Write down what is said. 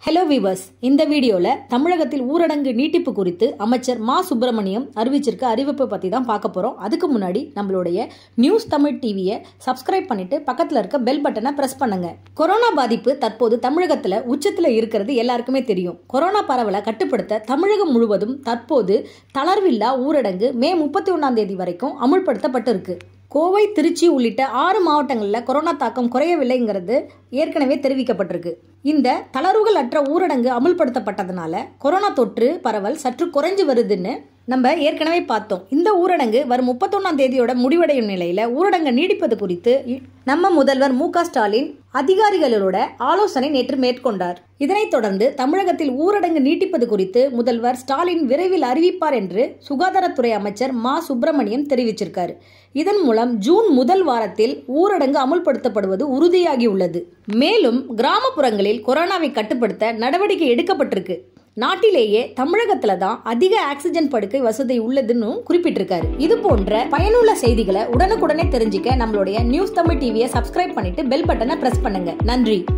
hello viewers இந்த வீடியோல தமிழகத்தில் ஊரடங்கு நீட்டிப்பு குறித்து அமைச்சர் மா சுப்பிரமணியம் அறிவிச்சிருக்க அறிவிப்பை பத்தி தான் பார்க்க போறோம் அதுக்கு முன்னாடி நம்மளுடைய நியூஸ் தமிழ் டிவியை சப்ஸ்கிரைப் பண்ணிட்டு பக்கத்துல இருக்க பெல் பட்டனை பிரஸ் பண்ணுங்க கொரோனா பாதிப்பு தற்போது தமிழகத்துல உச்சத்துல இருக்கிறது எல்லாருக்குமே தெரியும் கொரோனா பரவலை கட்டுப்படுத்த தமிழகம் முழுவதும் தற்போது தளர்வில்லா ஊரடங்கு மே முப்பத்தி ஒன்னாம் தேதி வரைக்கும் அமுல்படுத்தப்பட்டிருக்கு கோவை திருச்சி உள்ளிட்ட ஆறு மாவட்டங்களில் கொரோனா தாக்கம் குறையவில்லைங்கிறது ஏற்கனவே தெரிவிக்கப்பட்டிருக்கு இந்த தளர்வுகள் அற்ற ஊரடங்கு அமுல்படுத்தப்பட்டதுனால கொரோனா தொற்று பரவல் சற்று குறைஞ்சு வருதுன்னு நம்ம ஏற்கனவே பார்த்தோம் இந்த ஊரடங்கு வரும் முப்பத்தொன்னாம் தேதியோட முடிவடையும் நிலையில ஊரடங்கு நீடிப்பது குறித்து நம்ம முதல்வர் மு க ஸ்டாலின் அதிகாரிகளோட ஆலோசனை நேற்று மேற்கொண்டார் இதனைத் தொடர்ந்து தமிழகத்தில் ஊரடங்கு நீட்டிப்பது குறித்து முதல்வர் ஸ்டாலின் விரைவில் அறிவிப்பார் என்று சுகாதாரத்துறை அமைச்சர் மா சுப்பிரமணியம் தெரிவிச்சிருக்காரு இதன் மூலம் ஜூன் முதல் வாரத்தில் ஊரடங்கு அமுல்படுத்தப்படுவது உறுதியாகியுள்ளது மேலும் கிராமப்புறங்களில் கொரோனாவை கட்டுப்படுத்த நடவடிக்கை எடுக்கப்பட்டிருக்கு நாட்டிலேயே தமிழகத்துல தான் அதிக ஆக்சிஜன் படுக்கை வசதி உள்ளதுன்னு குறிப்பிட்டிருக்காரு இது போன்ற பயனுள்ள செய்திகளை உடனுக்குடனே தெரிஞ்சுக்க நம்மளுடைய நியூஸ் தமிழ் டிவியை சப்ஸ்கிரைப் பண்ணிட்டு பெல் பட்டனை பிரஸ் பண்ணுங்க நன்றி